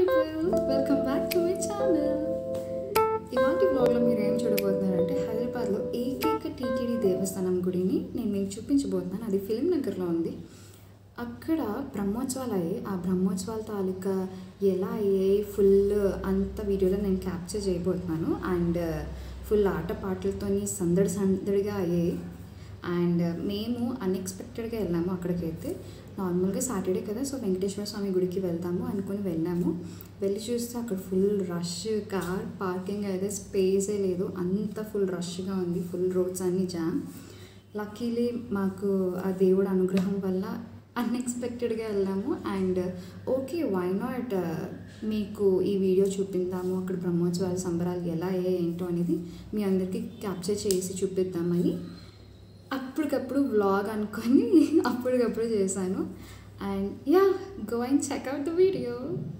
people welcome back to my channel ఇవాటి వ్లాగ్లో మీరు ఏం చూడబోతున్నారంటే హైదరాబాద్లో ఏకైక టీటీడీ దేవస్థానం గుడిని నేను మీకు చూపించబోతున్నాను అది ఫిలిం నగర్లో ఉంది అక్కడ బ్రహ్మోత్సవాలు అయ్యాయి ఆ బ్రహ్మోత్సవాల తాలూకా ఎలా అయ్యాయి ఫుల్ అంత వీడియోలో నేను క్యాప్చర్ చేయబోతున్నాను అండ్ ఫుల్ ఆట పాటలతోని సందడి సందడిగా అయ్యాయి అండ్ మేము అన్ఎక్స్పెక్టెడ్గా వెళ్ళాము అక్కడికైతే నార్మల్గా సాటర్డే కదా సో వెంకటేశ్వర స్వామి గుడికి వెళ్తాము అనుకుని వెళ్ళాము వెళ్ళి చూస్తే అక్కడ ఫుల్ రష్ కార్ పార్కింగ్ అయితే స్పేసే లేదు అంత ఫుల్ రష్గా ఉంది ఫుల్ రోడ్స్ అన్నీ జామ్ లక్కీలీ మాకు ఆ దేవుడు అనుగ్రహం వల్ల అన్ఎక్స్పెక్టెడ్గా వెళ్ళాము అండ్ ఓకే వై నాట్ మీకు ఈ వీడియో చూపిద్దాము అక్కడ బ్రహ్మోత్సవాల సంబరాలు ఎలా అయ్యాయి ఏంటో అనేది మీ అందరికీ క్యాప్చర్ చేసి చూపిద్దామని అప్పటికప్పుడు వ్లాగ్ అనుకొని అప్పటికప్పుడు చేశాను and yeah go and check out the video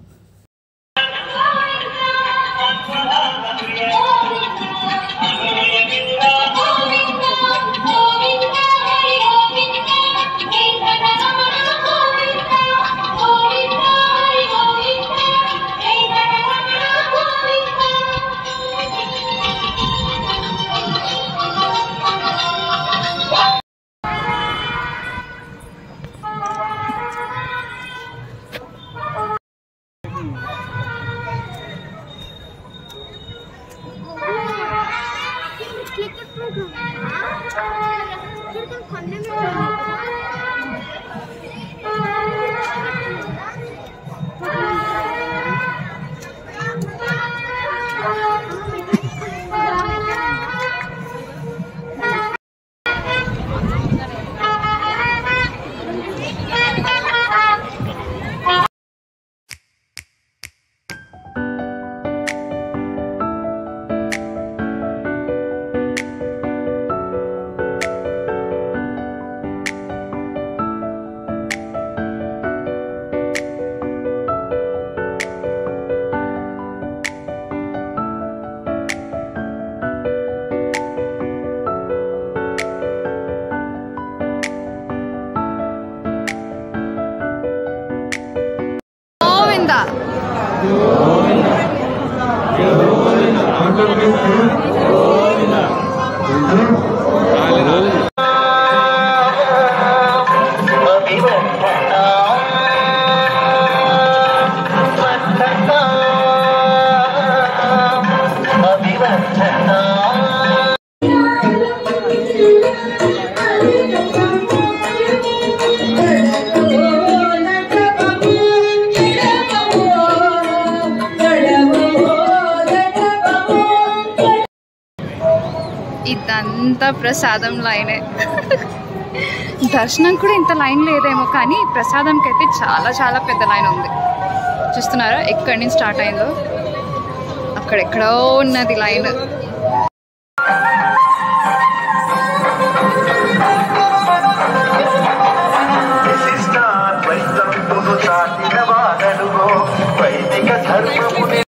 Govinda ఇదంతా ప్రసాదం లైనే దర్శనం కూడా ఇంత లైన్ లేదేమో కానీ ప్రసాదంకి అయితే చాలా చాలా పెద్ద లైన్ ఉంది చూస్తున్నారా ఎక్కడి నుంచి స్టార్ట్ అయిందో అక్కడెక్కడో ఉన్నది లైన్ విశిష్టాద్వైతంబును చాటిన వాడనుగో వైదిక ధర్మముని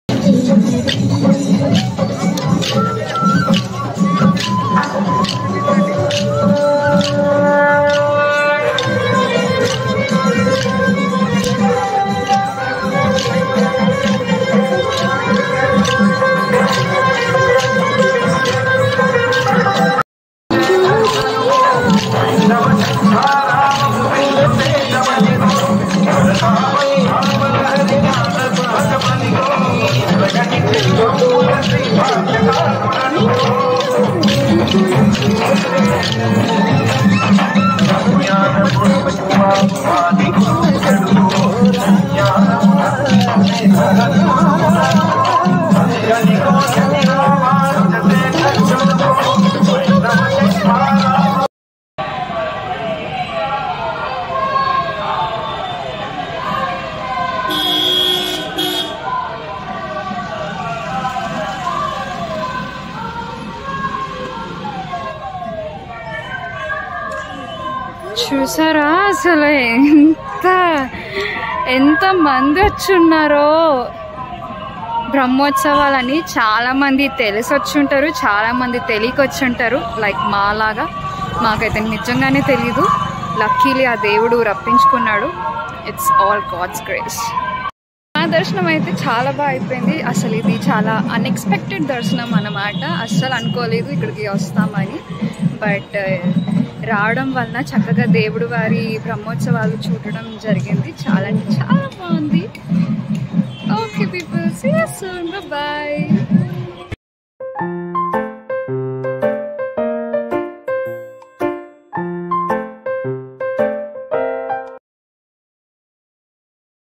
చూసారా అసలు ఎంత ఎంత మంది వచ్చున్నారో బ్రహ్మోత్సవాలని చాలా మంది తెలిసి వచ్చుంటారు చాలా మంది తెలియక వచ్చుంటారు లైక్ మాలాగా మాకైతే నిజంగానే తెలీదు లక్కీలీ ఆ దేవుడు రప్పించుకున్నాడు ఇట్స్ ఆల్ గాడ్స్ గ్రేస్ దర్శనం అయితే చాలా బాగా అయిపోయింది అసలు ఇది చాలా అన్ఎక్స్పెక్టెడ్ దర్శనం అన్నమాట అస్సలు అనుకోలేదు ఇక్కడికి వస్తామని బట్ రావడం వలన చక్కగా దేవుడు వారి బ్రహ్మోత్సవాలు చూడడం జరిగింది చాలా అంటే చాలా